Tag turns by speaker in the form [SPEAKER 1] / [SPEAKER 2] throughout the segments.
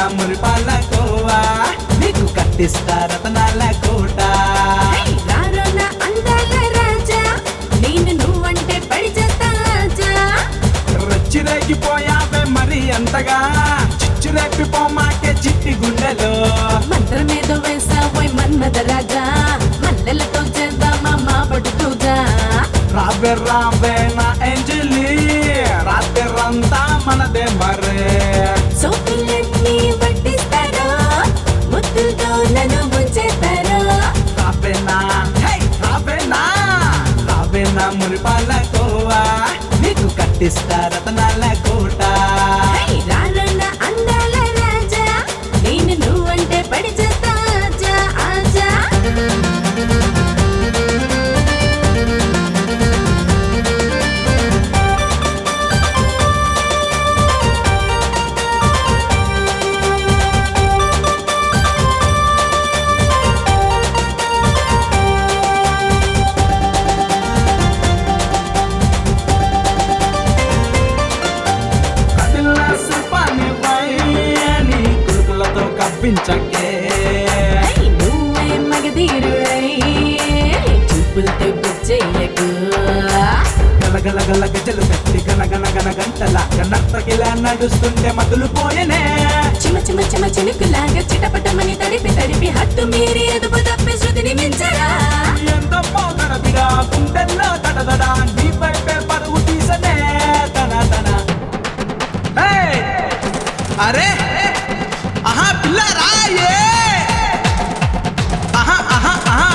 [SPEAKER 1] రావేనా మురిపాల కోవా నీకు కట్టిస్తా రతనాల కోట
[SPEAKER 2] హై, రారో నా అందాల రాజా నేను నువ్వంటే పడి చేస్తా ఆజా
[SPEAKER 1] రచ్చిరేగిపోయావే మరి అంతగా చిచ్చురేపిపోమాకే చిట్టి గుండెలో
[SPEAKER 2] మంత్రమేదో వేసావోయ్ మన్మద రాజా మల్లెలతో చేద్దామా మా పడుతూగా
[SPEAKER 1] రావే రావే నా ఏంజలి రాత్రిరంతా మనదే మరే
[SPEAKER 2] సోకులన్నీ వడ్డిస్తారో ముద్దులతో నన్ను ముంచేస్తారో
[SPEAKER 1] రావేనా హే రావేనా రావేనా మురిపాల కోవా నీకు కట్టిస్తా రతనాల కోట
[SPEAKER 2] హై, రారో నా అందాల రాజా నేను నువ్వంటే పడి చేస్తా ఆజా ఆజా
[SPEAKER 1] కదిలిన శిల్పాన్ని నీ కురుకులతో కప్పించకే
[SPEAKER 2] హై, నువ్వే మగధీరుడై చూపులతో గుచ్చెయ్యకు
[SPEAKER 1] గలగల గల గజలు కట్టి గన గన గన గంటల గనర్తకిలా నడుస్తుంటే మతులు పోయనే
[SPEAKER 2] చిమ చిమ చిమ చినుకులాగా చిటపటమని తడిపి తడిపి హట్టు మీరి ఎదుపు తప్పి శృతిని మించరా
[SPEAKER 1] ఎంత పోగడ బిడా గుండెల్లో తడదడ నీ వైపే పరువు తీసనే తన తన ఏయ్! అరే ఆహా పిల్ల రాయే ఆహా ఆహా ఆహా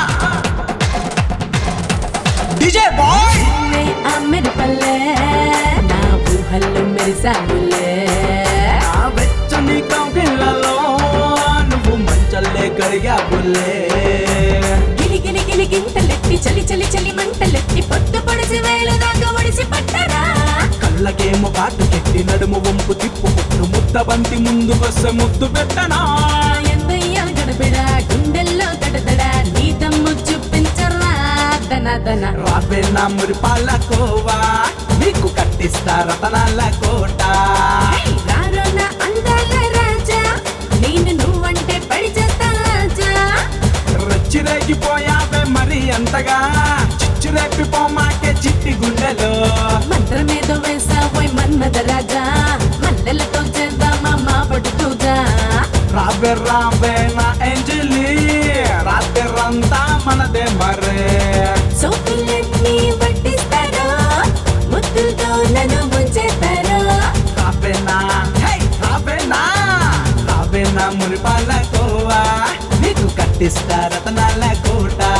[SPEAKER 1] డీజే బాయ్
[SPEAKER 2] నువ్వే ఆ మెరుపల్లే నా ఊహల్లో మెరిసానులే
[SPEAKER 1] ఆ వెచ్చని కౌగిళ్ళలో నువ్వు మంచల్లే కరిగావులే
[SPEAKER 2] గిలి గిలి గిలి గింతలెట్టి చలి చలి చలి మంటలెట్టి పొద్దు పొడిసి వేలు దాకా ఒడిసి పట్టరా
[SPEAKER 1] కళ్ళకేమో కాటు కెట్టి నడుము వంపు తిప్పు పుట్టు ముద్ద బంతి ముందుకొస్తే ముద్దు పెట్టనా
[SPEAKER 2] ఎందయ్యా గడబిడా గుండెల్లో తడతడా నీ దమ్ము చూపించరా దన దన
[SPEAKER 1] రావే నా మురిపాల కోవా నీకు కట్టిస్తా రతనాల కోట
[SPEAKER 2] హై, రారో నా అందాల రాజా నేను నువ్వంటే పడి చేస్తా ఆజా
[SPEAKER 1] రచ్చిరేగిపోయావే మరి అంతగా చిచ్చురేపిపోమాకే చిట్టి గుండెలో
[SPEAKER 2] మంత్రమేదో వేసావోయ్ మన్మద రాజా మల్లెలతో చేద్దామా మా పడుతూగా
[SPEAKER 1] రావే రావే నా ఏంజలి రాత్రిరంతా మనదే మరే
[SPEAKER 2] సోకులన్నీ వడ్డిస్తారో ముద్దులతో నన్ను ముంచేస్తారో
[SPEAKER 1] రావేనా హే రావేనా రావేనా మురిపాల కోవా నీకు కట్టిస్తా రతనాల కోట